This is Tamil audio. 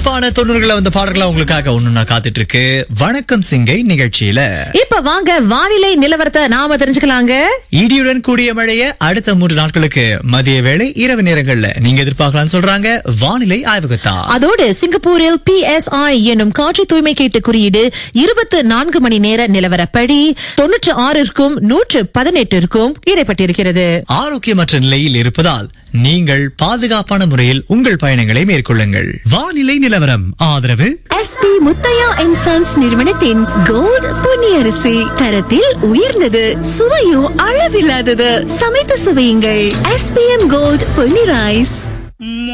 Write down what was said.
சிறப்பான தொண்ணூறுகளை வந்த பாடல்களா உங்களுக்காக ஒண்ணு நான் காத்துட்டு இருக்கு வணக்கம் சிங்கை நிகழ்ச்சியில இப்ப வாங்க வானிலை நிலவரத்தை நாம தெரிஞ்சுக்கலாங்க இடியுடன் கூடிய மழைய அடுத்த மூன்று நாட்களுக்கு மதிய வேளை இரவு நேரங்கள்ல நீங்க எதிர்பார்க்கலாம்னு சொல்றாங்க வானிலை ஆய்வகத்தா அதோடு சிங்கப்பூரில் PSI என்னும் காற்று தூய்மை கேட்டு குறியீடு இருபத்து நான்கு மணி நேர நிலவரப்படி தொன்னூற்று ஆறிற்கும் நூற்று பதினெட்டிற்கும் இடைப்பட்டிருக்கிறது ஆரோக்கியமற்ற நிலையில் இருப்பதால் நீங்கள் பாதுகாப்பான முறையில் உங்கள் பயணங்களை மேற்கொள்ளுங்கள் வானிலை நிலவரம் ஆதரவு எஸ்பி முத்தையா அண்ட் சன்ஸ் நிறுவனத்தின் கோல்ட் பொன்னியரிசி தரத்தில் உயர்ந்தது சுவையும் அளவில்லாதது சமைத்து சுவையுங்கள் எஸ்பிஎம் கோல்ட் பொன்னி ரைஸ்